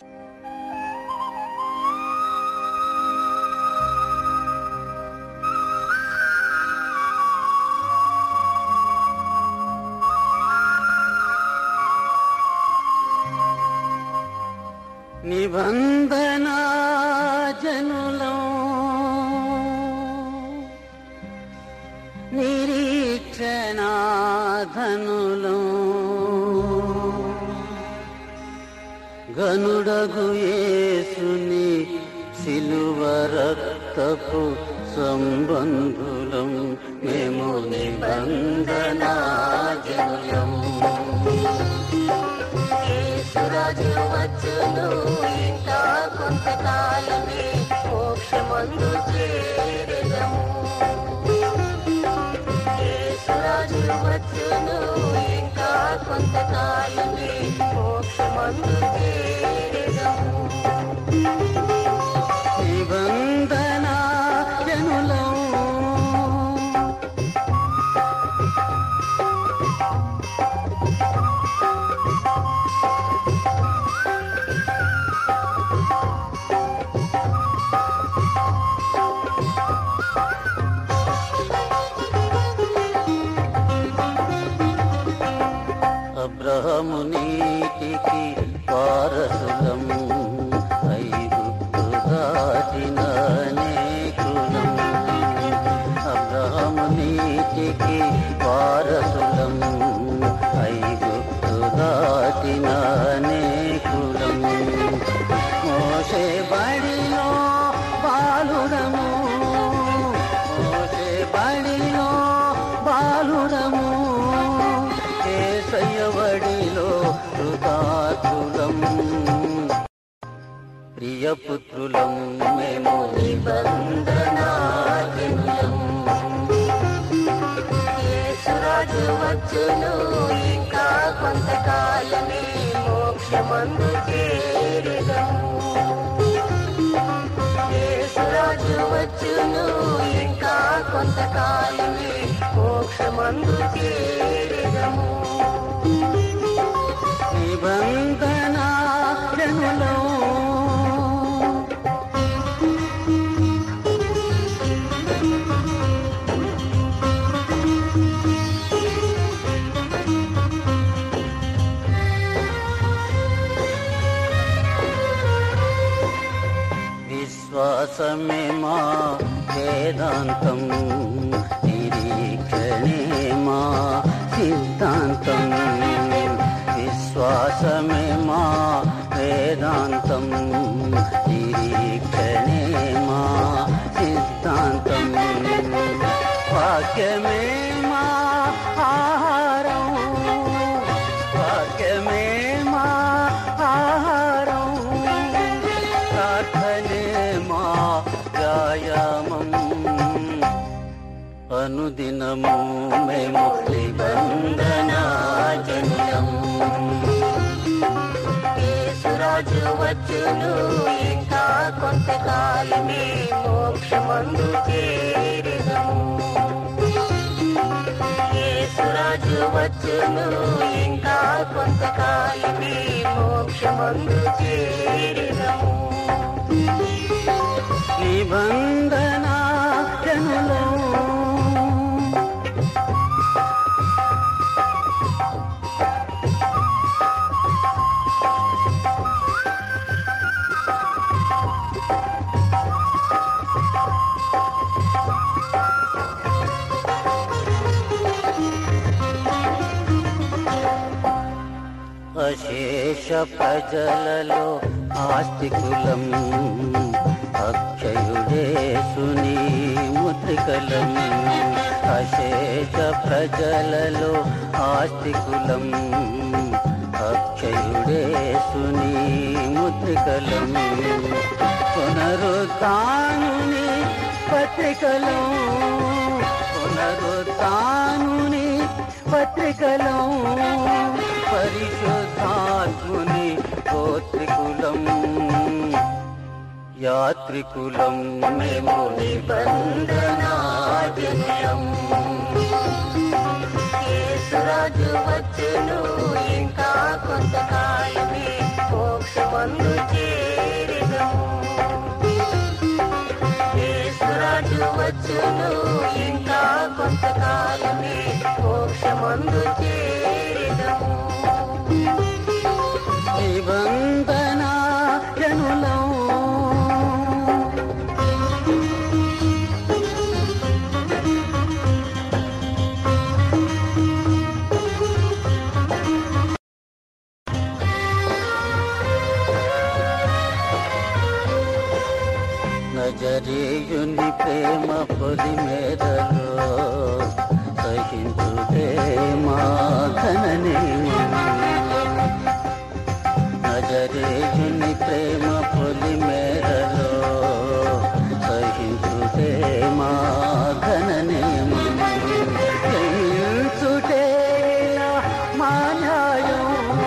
నిబంధన జనులం నిరీక్షణాధనులం గనుడగు యేసుని సిలువ రక్తపు సంబంధులం మేము నిబంధన జనులం యేసురాజు వచ్చును ఇంకా కొంతకాలమే మోక్షమందు చేరెదము యేసురాజు వచ్చును ఇంకా కొంతకాలమే మోక్షమందు చేరెదము నిబంధన జనులం అబ్రహము నీటికి వారసులం ఐగుప్తు దాటిన అనేకులం అబ్రహము నీటికి వారసులం ఐగుప్తు దాటిన అనేకులం మోసే బడిలో బాలుడము మోసే బడిలో బాలుడము కేశయవడిలో కృతార్థులం ప్రియపుత్రులం మేము నిబంధనాజనులం యేసురాజు వచ్చును ఇంకా కొంతకాలమే మోక్షమందు చేరెదము యేసురాజు వచ్చును ఇంకా కొంతకాలమే మోక్షమందు చేరెదము నిబంధన జనులం విశ్వాసమే మా వేదాంతం నిరీక్షణే మా సిద్ధాంతం విశ్వాసమే మా వేదాంతం నిరీక్షణే మా సిద్ధాంతం వాక్యమే మా ఆహారం వాక్యమే మా ఆహారం ప్రార్థనే మా వ్యాయామం అనుదినము మేము నిబంధనాజనులం యేసురాజు వచ్చును ఇంకా కొంతకాలమే మోక్షమందు చేరెదము యేసురాజు వచ్చును ఇంకా కొంతకాలమే మోక్షమందు చేరెదము నిబంధన జనులం అశేష ప్రజలలో ఆస్తికులం అక్షయుడేసుని ముద్రికలం అశేష ప్రజలలో ఆస్తికులం అక్షయుడేసుని ముద్రికలం పునరుత్నుని పత్రికలం పునరుత్నుని పత్రికలం పరిశుద్ధాత్ముని గోత్రికులం యాత్రికులం మేము నిబంధనాజనులం యేసురాజు వచ్చును ఇంకా కొంతకాలమే మోక్షమందు వచ్చును ఇంకా కొంతకాలమే మోక్షమందు చేరిదము నిబంధన జనులం నజరేయుని ప్రేమ పొలి మేరలో సహించుదే మా ఘననేమం నజరేయుని ప్రేమ పొలి మేరలో సహించుదే మా ఘననేమం తెలుసుటేలా మా న్యాయం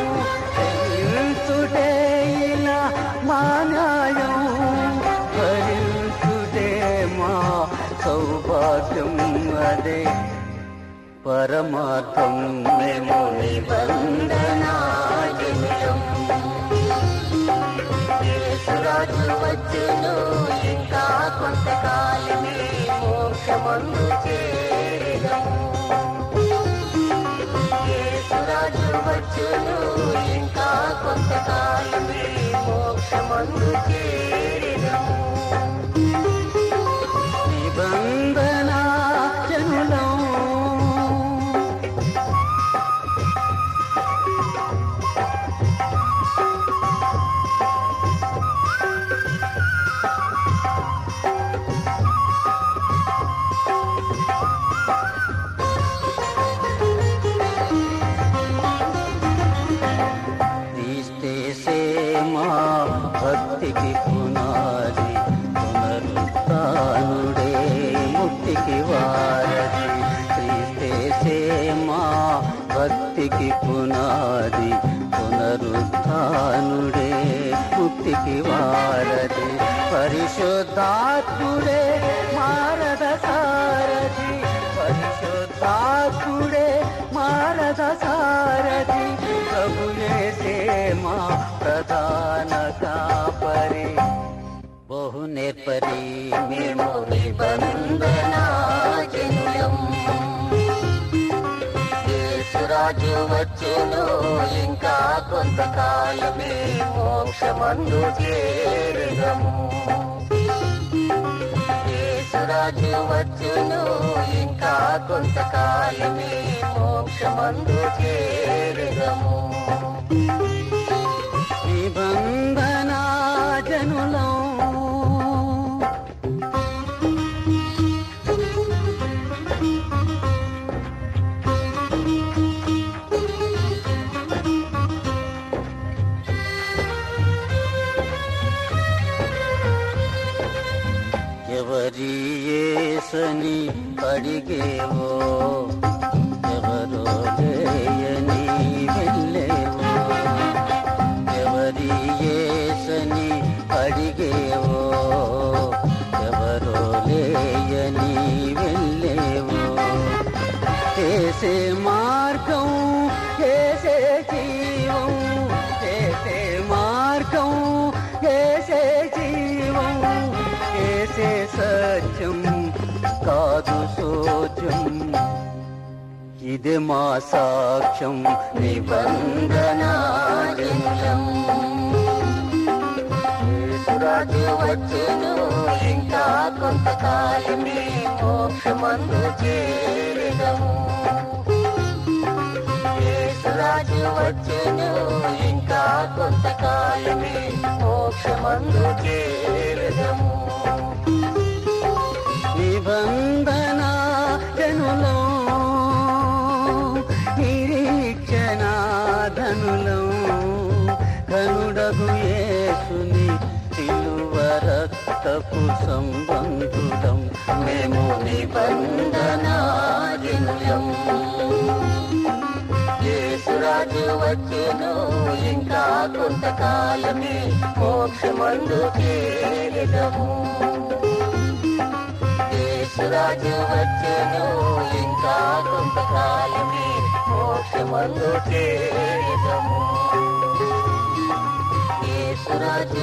తెలుసుటేలా మా న్యాయం భరించుటే మా సౌభాగ్యం అదే పరమార్థం మేము నిబంధనాజనులం యేసురాజు వచ్చును ఇంకా కొంతకాలమే మోక్షమందు చేరిదము యేసురాజు వచ్చును ఇంకా కొంతకాలమే మోక్షమందు చేరిదము నిబంధన జనులం తీస్తే మా భక్తికి పునాది పునరుత్నుడే ముక్తికి వారది క్రీస్తే మా భక్తికి పునాది పునరుత్నుడే ముక్తికి వారది పరిశుద్ధాత్ముడే మారద సారథి పరిశుద్ధాత్ముడే మారద సారథి ప్రభుయేసే మా ప్రధాన కాపరి బహు నేర్పరి మేము నిబంధనాజనులం యేసురాజు వచ్చును ఇంకా కొంతకాలమే మోక్షమందు చేరుదము యేసురాజు వచ్చును ఇంకా కొంతకాలమే మోక్షమందు చేరుదము నిబంధన జనులం ఎవరి ఏసని అడిగేవో ఎవరో లేయని వెళ్ళేవో ఎవరి ఏసని అడిగేవో ఎవరో లేయని వెళ్ళేవో చేసే మార్గం చేసే జీవం చేసే మార్గం చేసే జీవం చేసే సత్యం కాదు సోచం ఇది మా సాక్ష్యం నిబంధనాజనులం యేసురాజు వచ్చును ఇంకా కొంతకాలమే మోక్షమందు చేరుదము యేసురాజు వచ్చును ఇంకా కొంతకాలమే మోక్షమందు చేరుదము నిబంధన జనులం నిరీక్షణ ధనులం కనుడగు యేసుని సిలువ రక్తపు సంబంధులం మేము నిబంధనాజనులం యేసురాజు వచ్చును ఇంకా కొంతకాలమే మోక్షమందు చేరిదము యేసురాజు వచ్చును ఇంకా కొంతకాలమే మోక్షమందు చేరిదము యేసురాజు